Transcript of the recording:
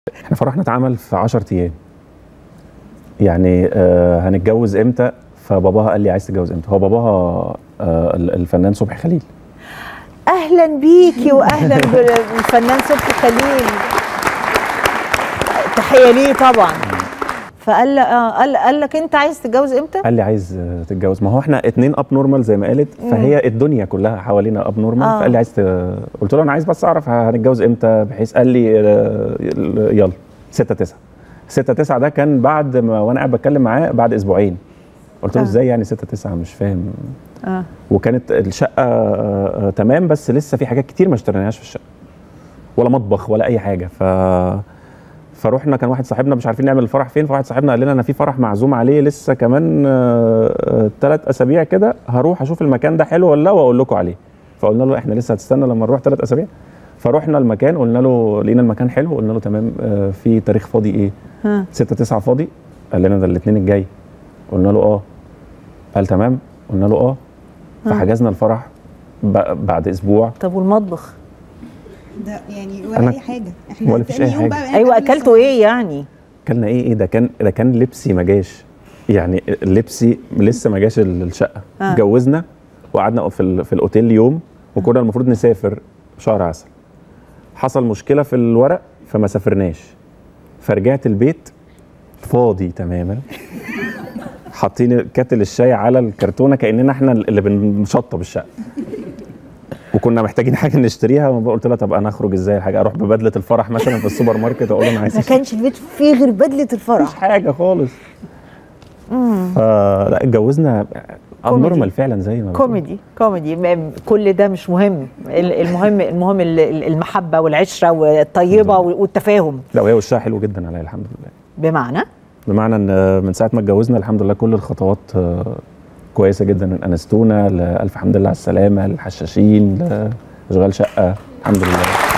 احنا فرحنا اتعمل في 10 ايام يعني آه هنتجوز امتى فباباها قال لي عايز تتجوز امتى هو باباها آه ال- الفنان صبحي خليل اهلا بيكي واهلا بالفنان صبحي خليل تحيه ليه طبعا فقال لك آه قال, قال لك انت عايز تتجوز امتى قال لي عايز آه، تتجوز ما هو احنا اتنين اب نورمال زي ما قالت فهي الدنيا كلها حوالينا اب نورمال آه. فقال لي عايز ت... قلت له انا عايز بس اعرف هنتجوز امتى بحيث قال لي آه، يلا 6 9 6 9 ده كان بعد ما وانا قاعد بتكلم معاه بعد اسبوعين قلت له آه. ازاي يعني 6 9 مش فاهم اه وكانت الشقه آه، آه، تمام بس لسه في حاجات كتير ما اشتريناهاش في الشقه ولا مطبخ ولا اي حاجه ف فروحنا كان واحد صاحبنا مش عارفين نعمل الفرح فين فواحد صاحبنا قال لنا انا في فرح معزوم عليه لسه كمان ثلاث اسابيع كده هروح اشوف المكان ده حلو ولا لا واقول لكم عليه فقلنا له احنا لسه هتستنى لما نروح ثلاث اسابيع فروحنا المكان قلنا له لقينا المكان حلو قلنا له تمام آه، في تاريخ فاضي ايه ها 6 9 فاضي قال لنا ده الاثنين الجاي قلنا له اه قال تمام قلنا له اه فحجزنا الفرح ب- بعد اسبوع طب والمطبخ ده يعني ولا أنا- اي حاجه احنا ولا فيش تاني أي يوم حاجة. بقى ايوه قبل اكلتوا ايه يعني كلنا ايه ايه ده كان ده كان لبسي ما جاش يعني لبسي لسه ما جاش ال- الشقه آه. اتجوزنا وقعدنا في ال- في الاوتيل يوم وكنا المفروض نسافر شهر عسل حصل مشكله في الورق فما سافرناش فرجعت البيت فاضي تماما حاطين كاتل الشاي على الكرتونه كاننا احنا اللي بنشطب الشقه وكنا محتاجين حاجه نشتريها قلت لها طب انا اخرج ازاي الحاجه اروح ببدله الفرح مثلا في السوبر ماركت اقول له انا عايز ما كانش البيت فيه غير بدله مفيش الفرح حاجه خالص فلا اتجوزنا كوميدي. نورمال فعلا زي ما بتقول. كوميدي كوميدي م- كل ده مش مهم ال- المهم المهم ال- ال- المحبه والعشره والطيبه والتفاهم لا وهي وشها حلو جدا عليا الحمد لله بمعنى بمعنى ان من ساعه ما اتجوزنا الحمد لله كل الخطوات آه، كويسه جدا من انستونا لالف حمد لله على السلامه للحشاشين لاشغال شقه الحمد لله